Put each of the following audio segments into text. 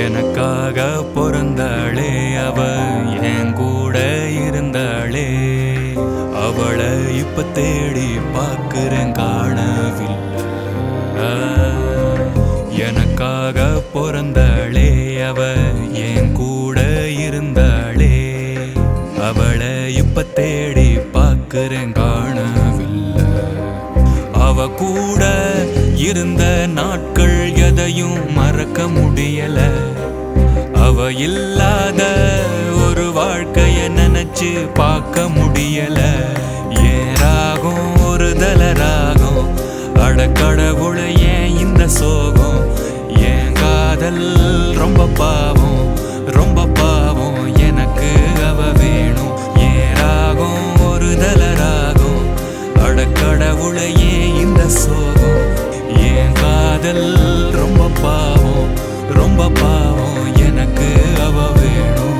எனக்காக பிறந்தாளே அவ என் கூட இருந்தாளே அவளை இப்ப தேடி பார்க்கிறேன் காணவில்லை எனக்காக பிறந்தாளே அவ என் கூட இருந்தாளே அவளை இப்ப தேடி பார்க்கிறேன் காணவில்லை அவ கூட இருந்த நாட்கள் எதையும் மறக்க முடியல அவ இல்லாத ஒரு வாழ்க்கைய நினைச்சு பார்க்க முடியல ஏன் ராகம் ஒரு தல ராகம் அடக்கடவுள ஏன் இந்த சோகம் ஏன் காதல் ரொம்ப பாவம் ரொம்ப பாவம் எனக்கு அவ வேணும் ஏன் ராகம் ஒரு தல ராகம் அடக்கடவுளையே இந்த சோகம் ஏன் காதல் ரொம்ப பாவம் ரொம்ப பாவம் எனக்கு அவ வேணும்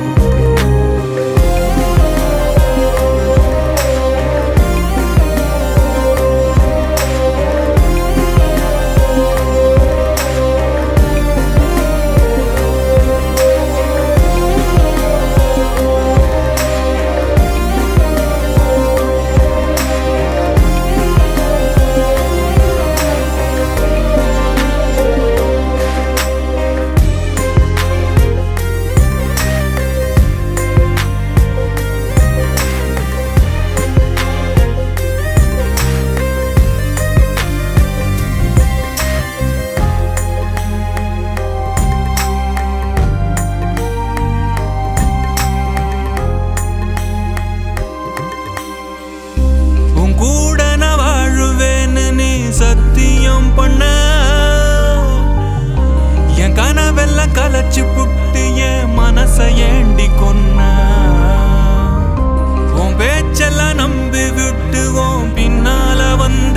உன் கூட நான் வாழுவேன்னு நீ சத்தியம் பண்ண என் கனவெல்லாம் கலைச்சு புட்டு என் மனச ஏண்டி கொன்ன உன் பேச்செல்லாம் நம்பி விட்டு உன் பின்னால வந்த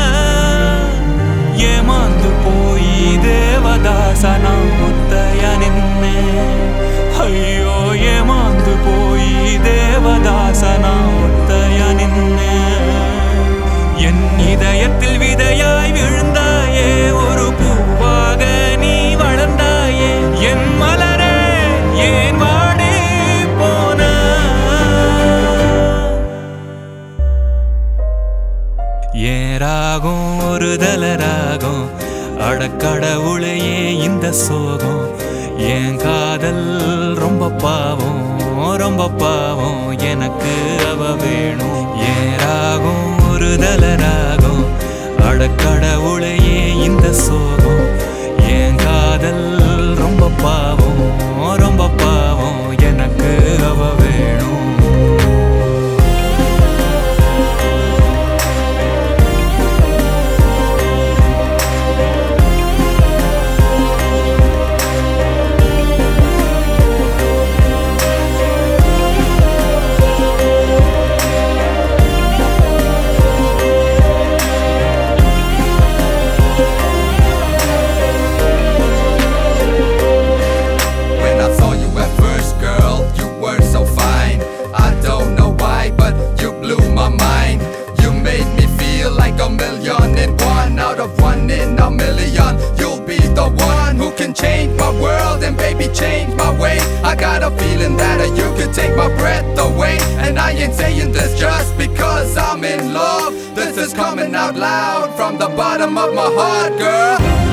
ஏமாந்து போய் தேவதாசனா முத்தைய நின்னே ஐயோ ஏமாந்து போய் தேவதாசனா முத்தைய நின்னே என் இதயத்தில் விதையாய் விழுந்தாயே ஒரு பூவாக நீ வளர்ந்தாயே என் மலரே ஏன் வாடி போன ஏன் ராகம் ஒரு தல ராகம் அடக்கடவுளையே இந்த சோகம் என் காதல் ரொம்ப பாவம் ரொம்ப பாவம் எனக்கு அவ வேணும் ஏன் ராகம் ஒரு தல ராகம் அடக்கடவுளையே இந்த சோகம் என் காதல் ரொம்ப பாவம் ரொம்ப பாவம் எனக்கு அவ வேணும் When I saw you at first, girl, you were so fine. I don't know why, but you blew my mind. You made me feel like a million in one out of one in a million. You'll be the one who can change my world and baby change my way. I got a feeling that uh, you could take my breath away. And I ain't saying this just because I'm in love. This is coming out loud from the bottom of my heart, girl.